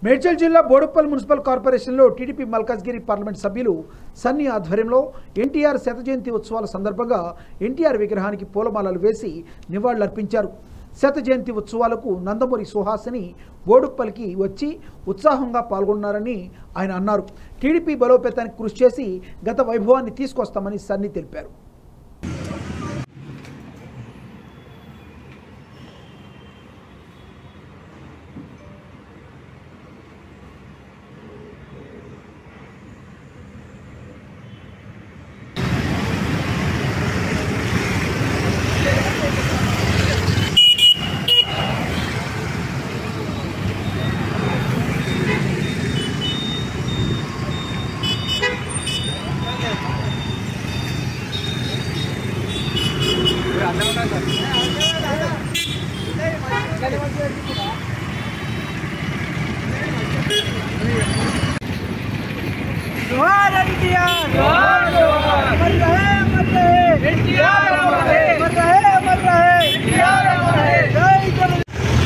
మేడ్చల్ జిల్లా బోడుప్పల్ మున్సిపల్ కార్పొరేషన్లో TDP Malkajgiri parliament సభ్యులు సన్నీ ఆధ్వర్యంలో ఎన్టీఆర్ శత జయంతి ఉత్సవాల సందర్భంగా ఎన్టీఆర్ విగ్రహానికి పూలమాలలు వేసి నివాళులర్పించారు శత జయంతి ఉత్సవాలకు నందమూరి సుహాసిని బోడుప్పల్కి వచ్చి ఉత్సాహంగా పాల్గొన్నారని ఆయన అన్నారు టీడీపీ బలోపేతానికి కృషి చేసి గత వైభవాన్ని తీసుకొస్తామని సన్నీ తెలిపారు जोहार एनटीआर जोहार जोहार अमर रहे अमर रहे एनटीआर अमर रहे अमर रहे अमर रहे एनटीआर अमर रहे जय जगन्नाथ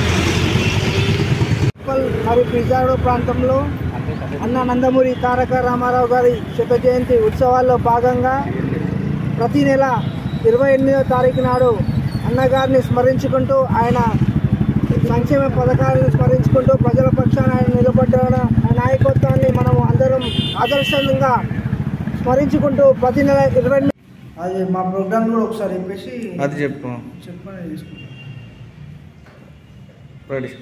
మరి పిజాడో ప్రాంతంలో అన్న నందమూరి తారక రామారావు గారి శత జయంతి ఉత్సవాల్లో భాగంగా ప్రతి నెల ఇరవై ఎనిమిదవ తారీఖు నాడు అన్నగారిని స్మరించుకుంటూ ఆయన సంక్షేమ పథకాలను స్మరించుకుంటూ ప్రజల పక్షాన ఆయన నిలబడ్డ ఆ నాయకత్వాన్ని మనం అందరం ఆదర్శంగా స్మరించుకుంటూ ప్రతి నెల ఇరవై అది మా ప్రోగ్రామ్ కూడా ఒకసారి చెప్పేసి అది చెప్పు చెప్పని తీసుకుంటాం రెడీ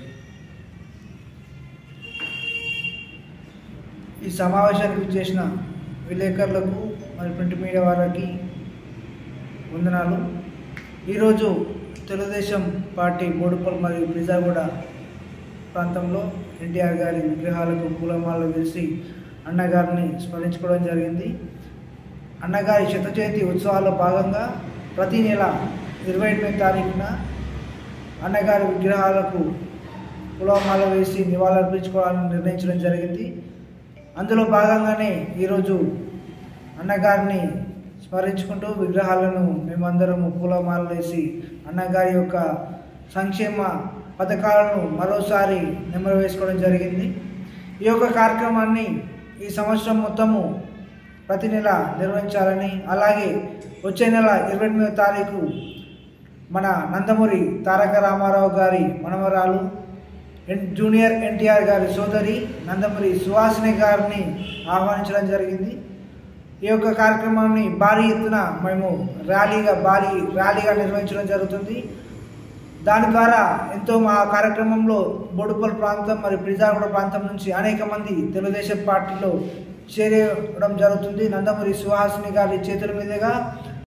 ఈ సమావేశానికి చేసిన విలేకరులకు మరి ప్రింట్ మీడియా వారికి వందనాలు ఈరోజు తెలుగుదేశం పార్టీ బోడుపల్ మరియు పిజాగూడ ప్రాంతంలో ఎన్టీఆర్ గారి విగ్రహాలకు పూలమాలలు వేసి అన్నగారిని స్మరించుకోవడం జరిగింది అన్నగారి శత జయంతి ఉత్సవాల్లో భాగంగా ప్రతి నెల ఇరవై ఎనిమిది తారీఖున అన్నగారి విగ్రహాలకు పూలమాల వేసి నివాళులర్పించుకోవాలని నిర్ణయించడం జరిగింది అందులో భాగంగానే ఈరోజు అన్నగారిని స్మరించుకుంటూ విగ్రహాలను మేమందరం పూలమాలలు వేసి అన్నగారి యొక్క సంక్షేమ పథకాలను మరోసారి నెమరు వేసుకోవడం జరిగింది ఈ యొక్క కార్యక్రమాన్ని ఈ సంవత్సరం మొత్తము ప్రతి నెల నిర్వహించాలని అలాగే వచ్చే నెల ఇరవై ఎనిమిదో తారీఖు మన నందమూరి తారక రామారావు గారి మనవరాలు ఎన్ జూనియర్ ఎన్టీఆర్ గారి సోదరి నందమూరి సుహాసిని గారిని ఆహ్వానించడం జరిగింది ఈ యొక్క కార్యక్రమాన్ని భారీ ఎత్తున మేము ర్యాలీగా భారీ ర్యాలీగా నిర్వహించడం జరుగుతుంది దాని ద్వారా ఎంతో మా కార్యక్రమంలో బోడుపల్ ప్రాంతం మరియు ప్రిజాగూడ ప్రాంతం నుంచి అనేక మంది తెలుగుదేశం పార్టీలో చేరడం జరుగుతుంది నందమూరి సుహాసిని గారి చేతుల మీదుగా